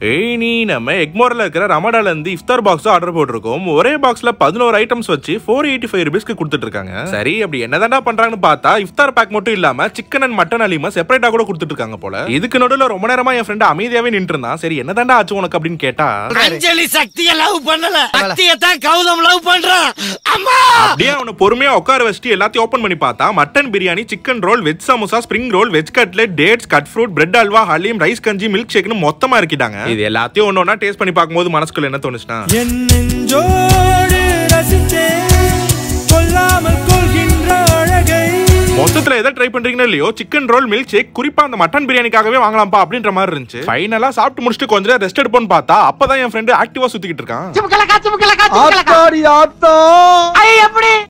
ஏய் நீ நம்ம எக்மோரில் இருக்கிற ரமடால இருந்து இஃப்தார் பாக்ஸ் ஆர்டர் போட்டிருக்கோம் ஒரே பாக்ஸ்ல பதினோரு ஐட்டம்ஸ் வச்சு ஃபோர் எயிட்டி ஃபைவ் ருபீஸ்க்கு கொடுத்துட்டு இருக்காங்க சரி அப்படி என்னதான்டா பண்றாங்கன்னு பார்த்தா இஃப்தார் பேக் மட்டும் இல்லாம சிக்கன் அண்ட் மட்டன் அலிமா செப்பரேட்டா கூட கொடுத்துட்டு இருக்காங்க போல இதுக்கு நடுவில் ரொம்ப நேரமா என் ஃப்ரெண்ட் அமைதியாவே நின்று இருந்தான் சரி என்னதான்டா ஆச்சு உனக்கு அப்படின்னு கேட்டா அஞ்சலி சக்திய லவ் பண்ணல சக்திய தான் கௌதம் லவ் பண்றான் அம்மா அப்படியே அவனை பொறுமையா உட்கார வச்சுட்டு எல்லாத்தையும் ஓபன் பண்ணி பார்த்தா mutton biryani chicken roll veg samosa spring roll veg cutlet dates cut fruit bread halwa haleem rice கஞ்சி மில்க் ஷேக்னு மொத்தமா இருக்கிட்டாங்க இது எல்லாத்தையும் ஒன்னொன்னா டேஸ்ட் பண்ணி பார்க்கும்போது மனசுக்குள்ள என்ன தோணுச்சுன்னா என் நெஞ்சோடு ரசித்தேன் கொல்லாமல் கொள்கின்ற அழகை மொத்தத்துல எதை ட்ரை பண்றீங்கன்னு இல்லையோ சிக்கன் ரோல் மில்க் ஷேக் குறிப்பா அந்த மட்டன் பிரியாணிக்காகவே வாங்கலாம்ப்பா அப்படின்ற மாதிரி இருந்துச்சு ஃபைனலா சாப்பிட்டு முடிச்சுட்டு கொஞ்ச நேரம் ரெஸ்ட் எடுப்போம்னு பார்த்தா அப்பதான் என் ஃப்ரெண்டு ஆக்டிவா சுத்திக்கிட்டு இருக்கான் சுமுக்கலக்கா சுமுக்கலக்கா சுமுக்கலக்கா ஆத்தாடி ஆத்தா ஐ எப்படி